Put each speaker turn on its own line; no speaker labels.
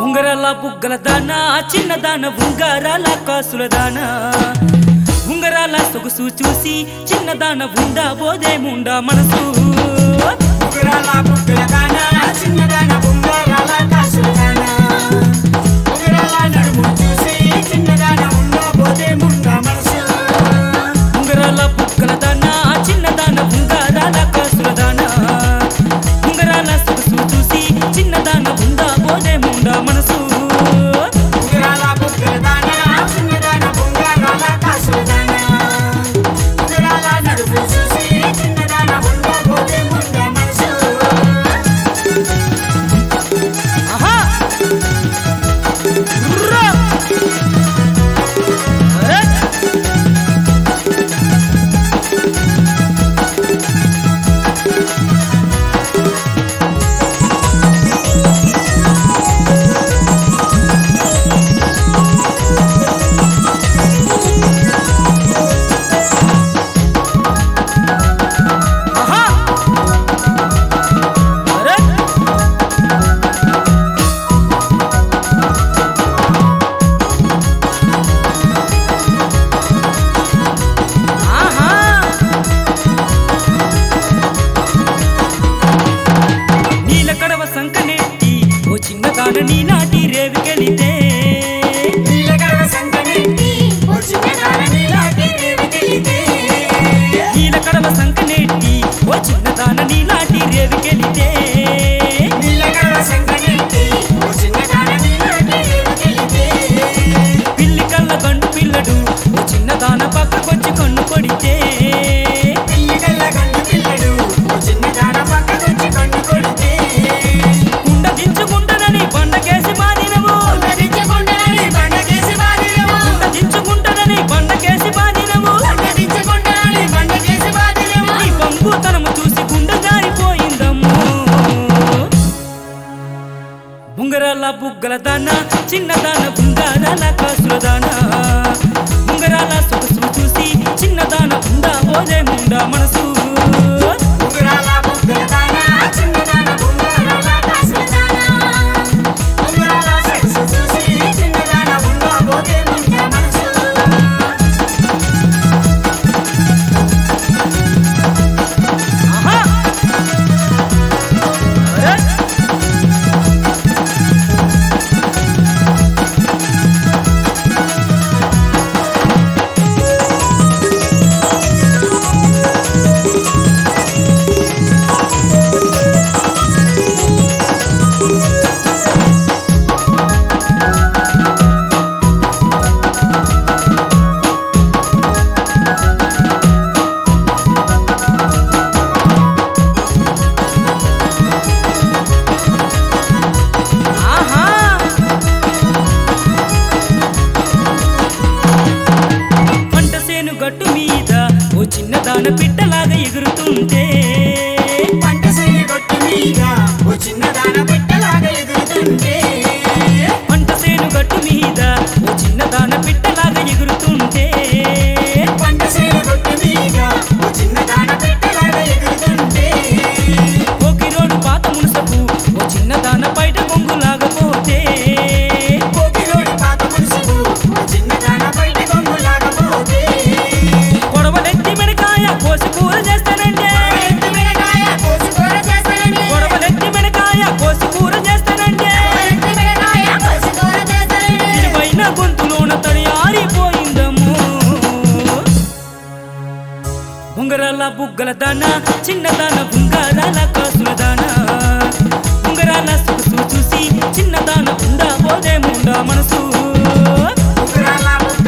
ఉంగరాల బుగ్గల దాన చిన్నదాన ఉంగరాల కాసుల దాన ఉంగరాల సొగసు చూసి చిన్నదాన ఉండా బోదే ముండా మనసు
ఉంగరాల బుగ్గల దాన చిన్నదాన ఉంగరాల కాసుల దాన ఉంగరాల నడుము చూసి చిన్నదాన ఉండబోతే ముండ మనసు
ఉంగరాల బుగ్గల దాన చిన్నదాన ఉంగరాల కాసుల దాన ఉంగరాల సొగసు చూసి చిన్నదాన ఉండా బోదే ముండా మనసు
ఉంగరాల బుగ్గల దాన చిన్నదాన ఉంగరాల కాసుల దాన ఉంగరాల నడుము చూసి చిన్నదాన ఉండబోతే ముండ మనసు
ఆహా రుర్రా! అరే! ఆహా! అరే! ఆహా! నీల కడవ సంకనెత్తి ఓ చిన్నదాన నీ నాటి రేవికెళితే
నీలగడవ సంకనెత్తి ఓ చిన్నదాన నీలాంటి రేవికెళితే
నీల కడవ సంకనెత్తి ఓ చిన్నదాన నీ నాటి రేవికెళితే
నీలగడవ సంకనెత్తి ఓ చిన్నదాన నీలాంటి రేవికెళితే
పిల్లి కళ్ళ గండు పిల్లడు ఓ చిన్నదాన పక్కకొచ్చి కన్ను కొడితే
పిల్లిగల్ల గండు పిల్లడు ఓ చిన్నదాన పక్కకొచ్చి కన్ను కొడితే
కుండ దించుకుంటానని బండకేసి బాధినవు
ధరించకుండానే బండకేసి బాధినవు
కుండ దించుకుంటానని బండకేసి బాధినవు
ధరించకుండానే బండకేసి బాధినవు
నీ పంగుతనము చూసి గుండె జారిపోయిందమ్ము ఉంగరాల బుగ్గల దాన చిన్నదాన ఉంగరాల కాసుల దాన ఉంగరాల సొగసు చూసి చిన్నదాన ఉండా ఓదే ముండా మనసు
ఉంగరాల బుగ్గల దాన చిన్నదాన ఉంగరాల కాసుల దాన ఉంగరాల సెక్స్ చూసి చిన్నదాన ఉండబోతే ముండ మనసు
ఆహా! అరే! ఆహా! పంట సేను గట్టు మీద ఓ చిన్నదాన పిట్టలాగా ఎగురుతుంటే
పంట సేను గొట్టు మీద ఓ చిన్నదాన పెట్టలాగా ఎదురుతుంటే
పంట సేను గట్టు మీద ఓ చిన్నదాన పిట్టలాగా ఎగురుతుంటే
పంట సేను గొట్టు మీద ఓ చిన్నదాన పెట్టలాగా ఎదురుతుంటే
ఓకిరోడు పాత మునసపు ఓ చిన్నదాన బయట కొంగులాగా పోతే
కోకిలోడి పాత మునుసుకు ఓ చిన్నదాన బయట కొంగులాగా పోతే
గొడవలెత్తి మెనకాయ కోసి కూర చేస్తానంటే
ఎత్తి మిరగాయ కోసి కూర చేస్తానని
గొడవలెత్తి మెనకాయ కోసి కూర చేస్తానంటే
ఎత్తి మిరగాయ కోసి కూర చేస్తానని
ఇరువైన గొంతులోన తడి ఆరిపోయిందమ్ము ఉంగరాల బుగ్గల దాన చిన్నదాన ఉంగరాల కాసుల దాన ఉంగరాల సొగసు చూసి చిన్నదాన ఉండా పోదే ముండా మనసు
ఉంగరాల